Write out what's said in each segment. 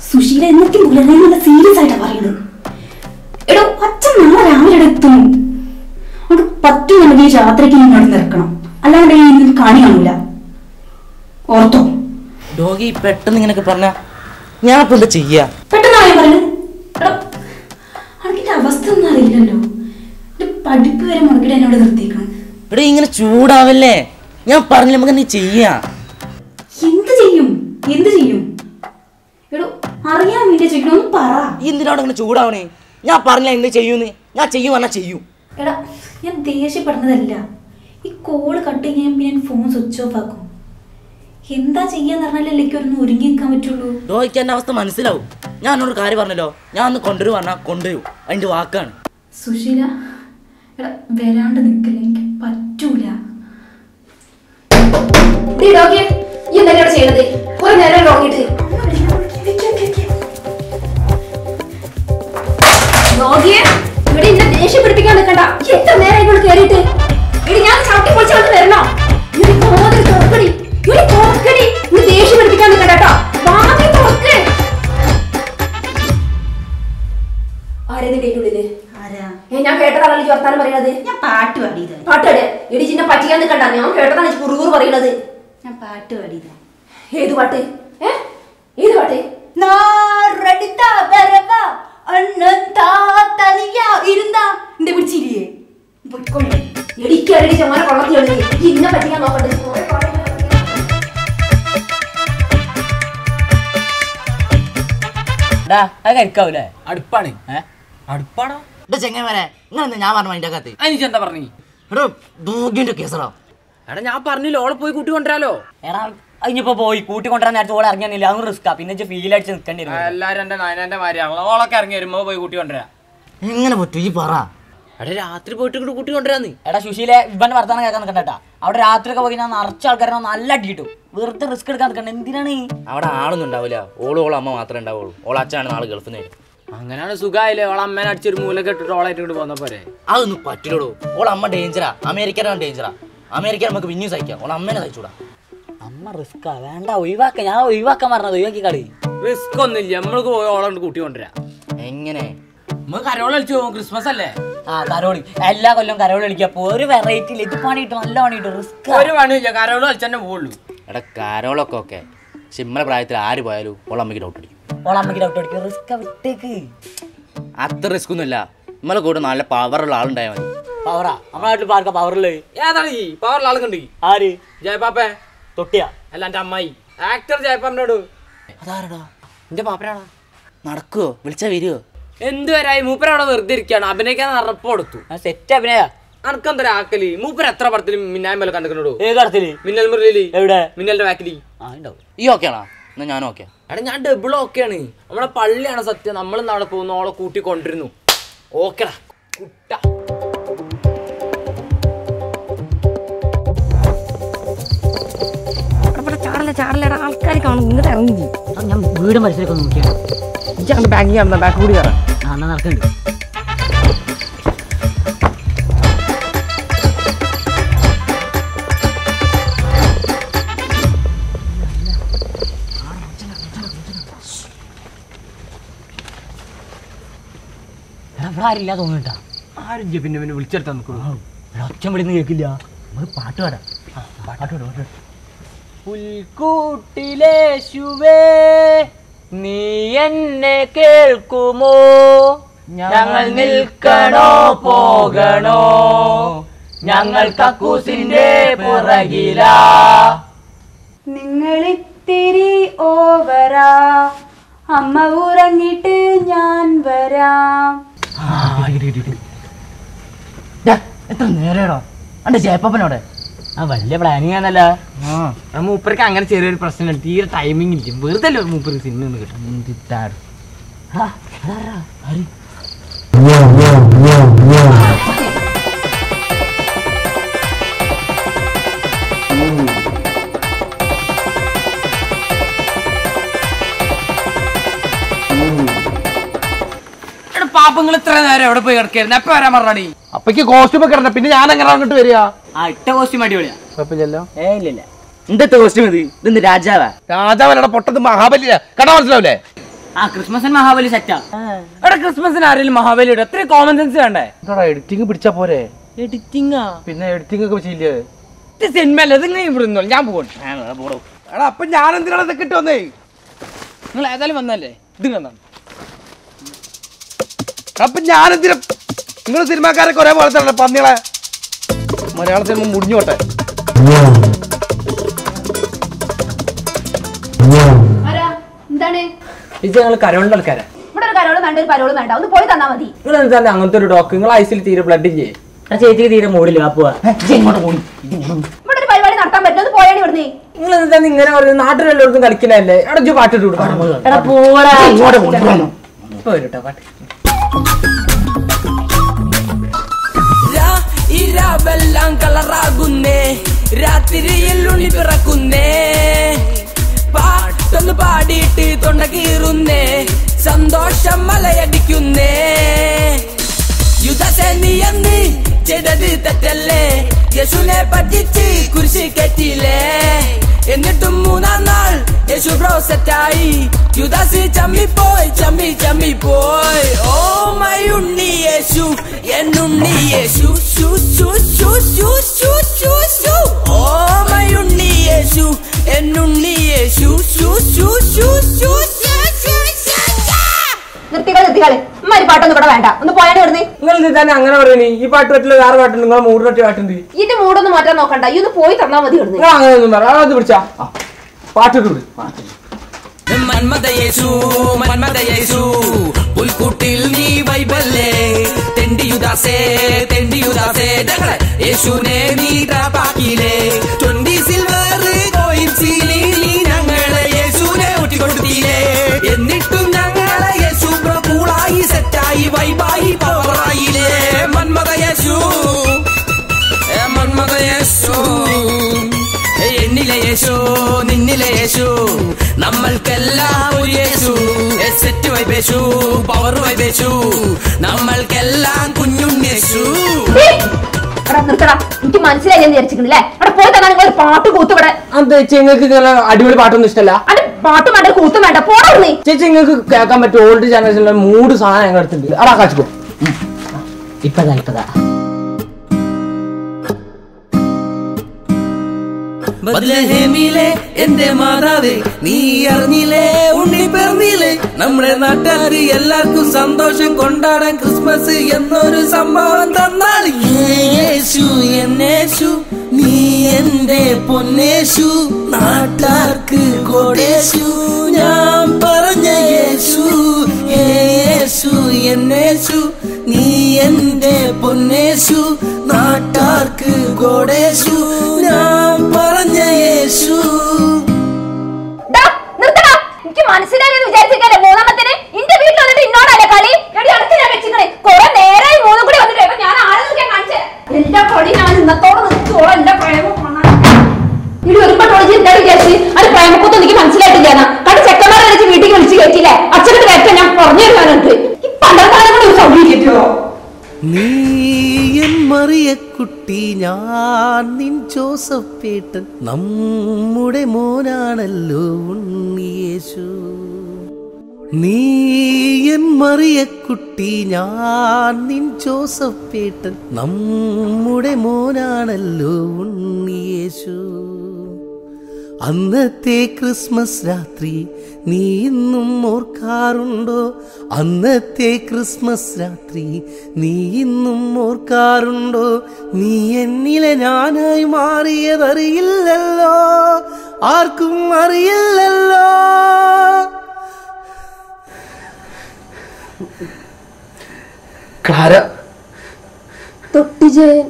സുശീല എന്നൊക്കെ മുതലേ നല്ല സീരിയസ് ആയിട്ടാ പറയുന്നത് എടോ അച്ഛൻ നാളെ രാവിലെ ഇവിടെ എത്തും അവിടെ പറ്റുന്നുണ്ടെങ്കിൽ ഈ രാത്രിക്ക് നിങ്ങൾ നിൽക്കണം അല്ലാണ്ട് ഈ ഇതിന് കാണി കാണൂല ഓർത്തോ ഡോഗി പെട്ടെന്ന് ഇങ്ങനെയൊക്കെ പറഞ്ഞ ഞാൻ ഇപ്പൊ എന്താ ചെയ്യാ പെട്ടെന്ന് പറയാൻ പറഞ്ഞു എടോ അനക്കിന്റെ അവസ്ഥ ഒന്നും അറിയില്ലല്ലോ എന്റെ പഠിപ്പ് വരെ മുടക്കിട്ട് എന്നോട് നിർത്തിയേക്കണം ഇവിടെ ഇങ്ങനെ ചൂടാവല്ലേ ഞാൻ പറഞ്ഞില്ല നമുക്ക് നീ ചെയ്യാ എന്ത് ചെയ്യും എന്ത് ചെയ്യും എടോ അറിയാൻ വേണ്ടി ചോദിക്കണം ഒന്ന് പറ എന്തിനാണ് ഇങ്ങനെ ചൂടാവണേ ഞാൻ പറഞ്ഞില്ല എന്ത് ചെയ്യൂന്ന് ഞാൻ ചെയ്യും പറഞ്ഞാൽ ചെയ്യും എടാ ഞാൻ ദേഷ്യപ്പെടുന്നതല്ല ഈ കോള് കട്ട് ചെയ്യാൻ പിന്നെ ഫോൺ സ്വിച്ച് ഓഫ് ആക്കും എന്താ ചെയ്യാന്ന് പറഞ്ഞാലല്ലേ എനിക്ക് ഒന്ന് ഒരുങ്ങി നിൽക്കാൻ പറ്റുള്ളൂ ഡോഗിക്ക് എന്റെ അവസ്ഥ മനസ്സിലാവും ഞാൻ എന്നോട് കാര്യം പറഞ്ഞല്ലോ ഞാൻ ഒന്ന് കൊണ്ടുവരും പറഞ്ഞാൽ കൊണ്ടുവരും അതിന്റെ വാക്കാണ് സുശീല എടാ വരാണ്ട് നിൽക്കില്ല എനിക്ക് പറ്റൂല ഡീ ഡോക്കി ഈ എന്തൊക്കെയാണ് ഇവിടെ ചെയ്യണത് കുറെ നേരം നോക്കിയിട്ട് നോക്കിയേ ഇവിടെ ഇന്നെ ദേഷ്യം പിടിപ്പിക്കാൻ നിൽക്കണ്ട എത്ര നേരം ഇവിടെ കയറിയിട്ട് ഇവിടെ ഞാൻ ചവിട്ടി പൊളിച്ചോണ്ട് വരണോ ഇവിടെ കോതിൽ തുറക്കടി ഇവിടെ തുറക്കടി ഇവിടെ ദേഷ്യം പിടിപ്പിക്കാൻ നിൽക്കണ്ട കേട്ടോ വാങ്ങി തുറക്ക് ആരേത് കേട്ടുള്ളില് ആരാ ഏ ഞാൻ കേട്ടതാണല്ലോ ഈ വർത്താനം പറയണത് ഞാൻ പാട്ട് പാടിയതാ പാട്ടാട് എടി ചിന്നെ പറ്റിക്കാൻ നിൽക്കണ്ട ഞാൻ കേട്ടതാണ് ഈ കുറുകൂറ് പറയണത് ഞാൻ പാട്ട് പാടിയതാ ഏത് പാട്ട് ഏ ഏത് പാട്ട് നാറടിത്ത വരവ അണ്ണന്താ തനിയാ ഇരുന്നാ എന്റെ പിടിച്ചിരിയേ പൊയ്ക്കൊള്ളേ എടിക്കരടി ചമാര കൊള്ളത്തിലുണ്ട് ഇന്നെ പറ്റിക്കാൻ നോക്കട്ടെ കുറെ പാടുകൾ ഡാ അത് കഴിക്കാവൂലേ അടുപ്പാണ് ഏ അടുപ്പാടാ എന്റെ ചെങ്ങന്മാരെ നിങ്ങൾ ഞാൻ പറഞ്ഞു അതിന്റെ അകത്ത് അതിന് എന്താ പറഞ്ഞു എടോ ഡോഗിന്റെ കേസറാ എടാ ഞാൻ പറഞ്ഞില്ല ഓളെ പോയി കൂട്ടി കൊണ്ടുവരാലോ എടാ അതിനിപ്പോ പോയി കൂട്ടിക്കൊണ്ടുവരാൻ നേരത്തെ ഓളെ ഇറങ്ങിയാനില്ല അത് റിസ്ക്കാ പിന്നെ ഫീൽ അടിച്ച് നിൽക്കേണ്ടി വരും എല്ലാരും എന്റെ നയനന്റെ മാരിയാണല്ലോ ഓളൊക്കെ ഇറങ്ങി വരുമ്പോ പോയി കൂട്ടി കൊണ്ടുവരാ എങ്ങനെ പറ്റൂ ഈ പറ എടാ രാത്രി പോയിട്ട് ഇങ്ങോട്ട് കൂട്ടി കൊണ്ടുവരാന്ന് എടാ സുശീലെ ഇവന്റെ വർത്താനം കേൾക്കാൻ നിൽക്കണ്ടാ അവിടെ രാത്രിയൊക്കെ പോയി ഞാൻ നിറച്ച ആൾക്കാരെ നല്ല അടിയിട്ടു വെറുതെ റിസ്ക് എടുക്കാൻ നിൽക്കണ്ട എന്തിനാണ് അവിടെ ആളൊന്നും ഉണ്ടാവില്ല ഓളും ഓളെ അമ്മ മാത്രമേ ഉണ്ടാവുള്ളൂ ഓളെ അച്ഛനാണ് നാളെ ഗൾഫിൽ നിന്ന് വരും അങ്ങനെയാണ് സുഖമായില്ലേ ഓളെ അമ്മേനെ അടിച്ചൊരു മൂലൊക്കെ ഇട്ടിട്ട് ഓളായിട്ട് ഇങ്ങോട്ട് പോന്ന പോരെ അതൊന്നും പറ്റില്ലടോ ഓളെ അമ്മ ഡേഞ്ചറാ അമേരിക്കനാണ് ഡേഞ്ചറാ അമേരിക്ക നമുക്ക് പിന്നെയും സഹിക്കാം ഓളെ അമ്മേനെ സഹിച്ചൂടാ അമ്മ റിസ്ക്കാ വേണ്ട ഒഴിവാക്ക ഞാൻ ഒഴിവാക്കാൻ പറഞ്ഞത് ഒഴിവാക്കി കളി റിസ്ക് ഒന്നുമില്ല നമ്മൾക്ക് പോയി ഓളെ കൊണ്ട് കൂട്ടി കൊണ്ടുവരാം എങ്ങനെ നമുക്ക് കരോള കളിച്ചു പോകും ക്രിസ്മസ് അല്ലേ ആ കരോളി എല്ലാ കൊല്ലം കരോളി കളിക്കുക അപ്പൊ ഒരു വെറൈറ്റി ഇത് പണിയിട്ട് നല്ല പണിയിട്ട് റിസ്ക് ഒരു പണിയില്ല കരോള കളിച്ചെന്നെ പോകുള്ളൂ എടാ കാരോളൊക്കെ ഓക്കെ പക്ഷെ ഇമ്മളെ പ്രായത്തിൽ ആര് പോയാലും ഓളെ അമ്മയ്ക്ക് ഡൗട്ട് അടിക്കും ഓളെ അമ്മയ്ക്ക് ഡൗട്ട് അടിക്കും റിസ്ക് വിട്ടേക്ക് അത്ര റിസ്ക് ഒന്നുമില്ല നമ്മളെ കൂടെ നല്ല പവറുള്ള ആളുണ്ടായാൽ മതി പവറാ നമ്മുടെ നാട്ടിൽ പാർക്ക പവറില് ഏതാണ് ഈ പവറിൽ ആൾക്കുണ്ട് ആര് ജയപാപ്പേ തൊട്ടിയാ അല്ല എന്റെ അമ്മായി ആക്ടർ ജയപ്പാപ്പനോട് അതാരടാ എന്റെ പാപ്പനാണോ നടക്കുവോ വിളിച്ചാ വരുവോ എന്ത് വരായി മൂപ്പര അവിടെ വെറുതെ ഇരിക്കുകയാണ് അഭിനയിക്കാൻ ഉറപ്പ് കൊടുത്തു സെറ്റ് അഭിനയ അനക്കെന്തരാ ആക്കല് മൂപ്പർ എത്ര പടത്തിലും മിന്നായം പോലെ കണ്ടിട്ടുണ്ടോ ഏത് തരത്തില് മിന്നൽ മുരളി എവിടെ മിന്നലിന്റെ ബാക്കിലി ആ ഉണ്ടാവും ഈ ഓക്കെ ആണോ എന്നാ ഞാനും ഓക്കെ എടാ ഞാൻ ഡബിൾ ഓക്കെയാണ് നമ്മളെ പള്ളിയാണ് സത്യം നമ്മൾ നാളെ പോകുന്നു ഓളെ കൂട്ടി കൊണ്ടിരുന്നു ഓക്കെടാ കുട്ട ചാടല ചാടലടാ ആൾക്കാർ കാണും ഇങ്ങോട്ട് ഇറങ്ങി ഞാൻ വീടും പരിസരമൊക്കെ നോക്കിയാണ് ഇജ്ജ് ബാങ്കിൽ കയറുന്ന ബാക്ക് കൂടി കയറാം ആ എന്നാ നടക്കണ്ട് എടാ, ഇവിടെ ആരില്ല തോന്നുന്നുട്ടാ ആരും പിന്നെ പിന്നെ വിളിച്ചെടുത്താൽ നിൽക്കുള്ളൂ ഒറ്റ വിളിന്ന് കേൾക്കില്ല നമുക്ക് പാട്ട് പാടാം ആ, പാട്ട് പാട്, പാട്ട് പാട്. പുൽക്കൂട്ടിലേശുവേ നീ എന്നെ കേൾക്കുമോ ഞങ്ങൾ നിൽക്കണോ പോകണോ ഞങ്ങൾ കക്കൂസിന്റെ പുറകിലാ നിങ്ങളിത്തിരി ഓവറാ അമ്മ ഉറങ്ങിട്ട് ഞാൻ വരാം എത്ര നേരടാ അന്റെ ജയപ്പനോടെ ആ വലിയ പ്ലാനിങ് ആണല്ലോ ആ മൂപ്പർക്ക് അങ്ങനെ ചെറിയൊരു പ്രശ്നമില്ല തീരെ ടൈമിംഗ് ഇല്ല വെറുതെ അല്ലേ മൂപ്പർക്ക് സിനിമ ഒന്ന് കിട്ടും പാപ്പങ്ങൾ ഇത്ര നേരം എവിടെ പോയി കിടക്കായിരുന്നു എപ്പ വരാൻ പറഞ്ഞാടി അപ്പക്ക് കോസ്റ്റ്യൂം ഒക്കെ ഇടണം പിന്നെ ഞാൻ എങ്ങനെ അങ്ങോട്ട് വരിക ആ ഇട്ട കോസ്റ്റ്യൂം അടിപൊളിയാ കുഴപ്പമില്ലല്ലോ ഏ ഇല്ല ഇല്ല എന്തത്തെ കോസ്റ്റ്യൂം ഇത് ഇതെന്ത് രാജാവാ രാജാവല്ലട പൊട്ടത് മഹാബലിയ കണ്ടാ മനസ്സിലാവില്ലേ ആ ക്രിസ്മസിന് മഹാബലി സെറ്റാ എടാ ക്രിസ്മസിന് ആരെങ്കിലും മഹാബലി ഇടും എത്ര കോമൺ സെൻസ് വേണ്ടേ എന്താടാ എഡിറ്റിംഗ് പിടിച്ചാ പോരെ എഡിറ്റിംഗാ പിന്നെ എഡിറ്റിംഗ് ഒക്കെ ചെയ്യില്ലേ ഇത് സിനിമ അല്ല ഇത് ഇങ്ങനെ ഇവിടെ നിന്നോളൂ ഞാൻ പോകണം എടാ അപ്പൊ ഞാൻ എന്തിനാണ് ഇതൊക്കെ ഇട്ട് വന്നേ നിങ്ങൾ ഏതായാലും വന്നല്ലേ ഇത് കണ്ടാണ് അപ്പൊ ഞാൻ എന്തിനാ നിങ്ങൾ സിനിമാക്കാരൊക്കെ ഒരേ പോലെ തന്നെ പന്നികളെ മലയാള സിനിമ മുടിഞ്ഞോട്ടെ ആരാ എന്താണ് ഇത് ഞങ്ങൾ കരോളിന്റെ ആൾക്കാരാ ഇവിടെ ഒരു കരോളും വേണ്ട ഒരു പരോളും വേണ്ട ഒന്ന് പോയി തന്നാ മതി നിങ്ങൾ എന്താ അങ്ങനത്തെ ഒരു ഡോക്ക് നിങ്ങൾ ഐസിൽ തീരെ ബ്ലഡ് ഇല്ലേ ആ ചേച്ചിക്ക് തീരെ മൂടില്ല ആ പോവാ ഇങ്ങോട്ട് പോയി ഇവിടെ ഒരു പരിപാടി നടത്താൻ പറ്റും ഒന്ന് പോയാണ് ഇവിടുന്ന് നിങ്ങൾ എന്താ ഇങ്ങനെ പറയുന്നത് നാട്ടിലെല്ലാവർക്കും കളിക്കണല്ലേ എടാ ഇജ്ജ് പാട്ട് ഇട്ടു എടാ പോടാ ഇങ്ങോട്ട് പോരട്ടോ പാട്ട് ഇരാവെല്ലാം കളറാകുന്നേ രാത്രിയിൽ ഉണ്ണി പിറക്കുന്നേ പാട്ടൊന്ന് പാടിയിട്ട് തൊണ്ട കീറുന്നേ സന്തോഷം മലയടിക്കുന്നേ യുദ്ധസേനിയെന്ന് ചെയ്തത് തെറ്റല്ലേ യേശുനെ പറ്റിച്ച് കുരിശി കെട്ടിയില്ലേ എന്നിട്ടും മൂന്നാം നാൾ യേശു ബ്രോ സെറ്റായി യുദാസി ചമ്മിപ്പോയി ചമ്മി ചമ്മിപ്പോയി ഓ മൈ ഉണ്ണി യേശു എന്നുണ്ണി യേശു ശു ശു ശു ശു ശു ശു ശു ഓ മൈ ഉണ്ണി യേശു എന്നുണ്ണി യേശു ശു ശു ശു ശു ശു ശു ശു ശു നിർത്തികള് നിർത്തികള് അമ്മ പാട്ടൊന്നും ഇവിടെ വേണ്ട ഒന്ന് പോയാണ് ഇവിടുന്ന് നിങ്ങൾ ഇത് തന്നെ അങ്ങനെ പറയണേ ഈ പാട്ട് പറ്റില്ല വേറെ പാട്ടുണ്ട് നിങ്ങൾ മൂടിനൊറ്റ പാട്ടുണ്ട് ഇതിന്റെ മൂടൊന്നും മാറ്റാൻ നോക്കണ്ട ഈ ഒന്ന് പോയി തന്നാ മതി ഇവിടുന്ന് നിങ്ങൾ അങ്ങനെ ഒന്നും പറ അത് പിടിച്ചാ ആ, പാട്ടിട്ട് വിട് മന്മത യേശു മന്മത യേശു പുൽക്കൂട്ടിൽ നീ വൈബല്ലേ തെണ്ടിയുദാസേ തെണ്ടിയുദാസേ ഞങ്ങളെ യേശുനെ നീ ട്രാപ്പാക്കിയില്ലേ ട്വന്റി സിൽവർ കോയിൻസിലി നീ ഞങ്ങളെ യേശുനെ ഊട്ടിക്കൊടുത്തില്ലേ എന്നിട്ടും ഞങ്ങളെ യേശു ബ്രോ കൂളായി സെറ്റായി വൈബായി പവറായില്ലേ മന്മത യേശു ഏ മന്മത യേശു ഏ എന്നിലെ യേശു നിന്നിലെ യേശു നമ്മൾക്കെല്ലാം ഒരു യേശു സെറ്റ് വൈബേശു പവർ വൈബേശു നമ്മൾക്കെല്ലാം കുഞ്ഞുണ്ണേശു എടാ നിർത്തടാ എനിക്ക് മനസ്സിലായി ഞാൻ വിചാരിച്ചിട്ടുണ്ടല്ലേ അവിടെ പോയി തന്നാ നിങ്ങൾ ഒരു പാട്ട് കൂത്ത് ഇവിടെ അത് ചേച്ചി നിങ്ങൾക്ക് ഇങ്ങനെ അടിപൊളി പാട്ടൊന്നും ഇഷ്ടമല്ല അത് പാട്ടും വേണ്ട കൂത്തും വേണ്ട പോടാ ഇവിടുന്ന് ചേച്ചി നിങ്ങൾക്ക് കേൾക്കാൻ പറ്റും ഓൾഡ് ജനറേഷനിലെ മൂഡ് സാധനം ഞങ്ങൾ എടുത്തിട്ടുണ്ട് അടാ കാച്ചിക്കോ ഇപ്പതാ ഇപ്പതാ ബദ്ലഹേമിലെ എന്റെ മാതാവേ നീ അറിഞ്ഞില്ലേ ഉണ്ണി പിറന്നില്ലേ നമ്മുടെ നാട്ടുകാര് എല്ലാവർക്കും സന്തോഷം കൊണ്ടാടാൻ ക്രിസ്മസ് എന്നൊരു സംഭവം തന്നാൽ യേശു എന്നേശു നീ എന്റെ പൊന്നേശു നാട്ടാർക്ക് കൊടേശു ഞാൻ പറഞ്ഞ യേശു യേശു എന്നേശു നീ എന്റെ പൊന്നേശു നാട്ടാർക്ക് ഗോഡേശു ഞാൻ പറഞ്ഞ യേശു ഡാ, നിർത്തടാ എനിക്ക് മനസ്സിലായെന്ന് വിചാരിച്ചിട്ടല്ലേ മൂന്നാമത്തിന് ഇന്റെ വീട്ടിൽ വന്നിട്ട് ഇന്നോടല്ലേ കളി എടി അടുത്ത് ഞാൻ വെച്ചിക്കണേ കുറെ നേരമായി മൂന്നും കൂടി വന്നിട്ട് എടാ, ഞാൻ ആരെന്ന് ഞാൻ കാണിച്ചേ എന്റെ കളി ഞാൻ ഇന്നത്തോടെ നിർത്തുവോളാം എന്റെ പ്രേമം കാണാൻ. ഇടി ഒരുപാട് എന്താ വിചാരിച്ച് അത് പ്രേമക്കൊന്നും എനിക്ക് മനസ്സിലായിട്ടില്ല എന്നാ കണ്ട് ചെക്കന്മാരെ വിളിച്ച് വീട്ടിൽ വിളിച്ച് കയറ്റില്ലേ അച്ഛനോട് കയറ്റാൻ ഞാൻ പറഞ്ഞു തരുവാനുണ്ട് ഈ പണ്ടക്കാലം കൂടി ഒരു സൗകര്യം നീ എൻ മറിയക്കുട്ടി ഞാൻ നിൻ ജോസഫ് പേട്ടൻ നമ്മുടെ മോനാണല്ലോ ഉണ്ണിയേശു നീ എൻ മറിയക്കുട്ടി ഞാൻ നിൻ ജോസഫ് പേട്ടൻ നമ്മുടെ മോനാണല്ലോ ഉണ്ണിയേശു അന്നത്തെ ക്രിസ്മസ് രാത്രി നീ ഇന്നും ഓർക്കാറുണ്ടോ അന്നത്തെ ക്രിസ്മസ് രാത്രി നീ ഇന്നും ഓർക്കാറുണ്ടോ നീ എന്നിലെ ഞാനായി മാറിയതറിയില്ലല്ലോ ആർക്കും അറിയില്ലല്ലോ ക്ലാര തൊട്ടിജയൻ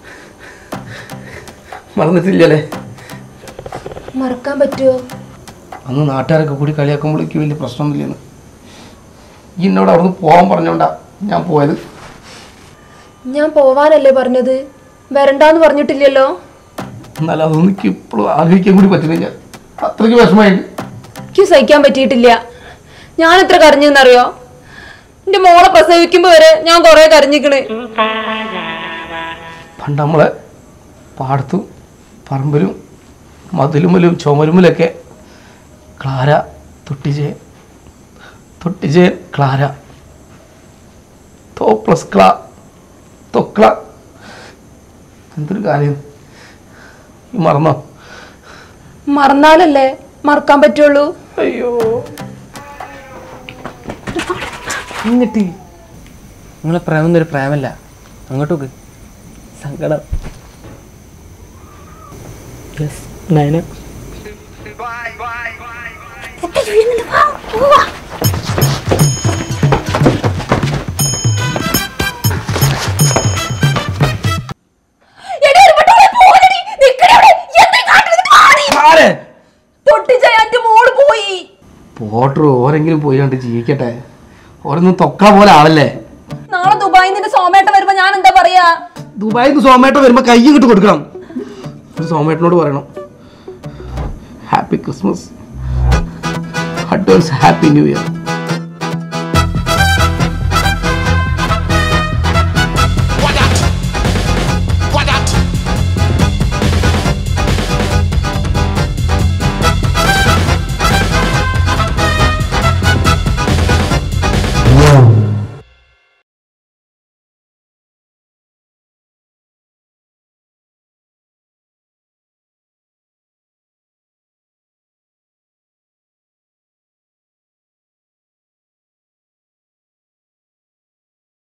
മറന്നിട്ടില്ലല്ലേ മറക്കാൻ പറ്റുമോ അന്ന് നാട്ടുകാരൊക്കെ കൂടി കളിയാക്കുമ്പോഴേക്ക് വലിയ പ്രശ്നമൊന്നുമില്ലെന്ന് ഈ എന്നോട് അവിടുന്ന് പോകാൻ പറഞ്ഞോണ്ടാ ഞാൻ പോയത് ഞാൻ പോവാനല്ലേ പറഞ്ഞത് വരണ്ടാന്ന് പറഞ്ഞിട്ടില്ലല്ലോ എന്നാലും അതൊന്നും എനിക്ക് ഇപ്പോഴും ആലോചിക്കാൻ കൂടി പറ്റുന്നില്ല അത്രയ്ക്ക് വിഷമമായിട്ട് എനിക്ക് സഹിക്കാൻ പറ്റിയിട്ടില്ല ഞാൻ എത്ര കരഞ്ഞെന്നറിയോ എന്റെ മോളെ പ്രസവിക്കുമ്പോ വരെ ഞാൻ കൊറേ കരഞ്ഞിക്കണ് പണ്ട് നമ്മളെ പാടത്തും പറമ്പിലും മതിലുമലും ചുമരുമലൊക്കെ ക്ലാര തൊട്ടിജെ തൊട്ടിജെ ക്ലാര തോ പ്ലസ് ക്ലാ തൊക്ല എന്തൊരു കാര്യം ഈ മറന്നോ മറന്നാലല്ലേ മറക്കാൻ പറ്റുള്ളൂ അയ്യോ എന്നിട്ട് നിങ്ങളെ പ്രേമം ഒരു പ്രേമല്ല അങ്ങോട്ട് നോക്ക് സങ്കടം യെസ് നയന ആരെ തൊട്ടിച്ചയന്റെ മോള് പോയി പോട്ടർ ഓരെങ്കിലും പോയി കണ്ട് ജീവിക്കട്ടെ ഓരൊന്നും തൊക്ക പോലെ ആവല്ലേ നാളെ ദുബായിൽ നിന്ന് സോമേട്ട വരുമ്പോ ഞാൻ എന്താ പറയാ ദുബായിൽ നിന്ന് സോമേട്ട വരുമ്പോ കൈ കിട്ട് കൊടുക്കണം ഒരു സോമേട്ടനോട് പറയണം happy Christmas advance happy new year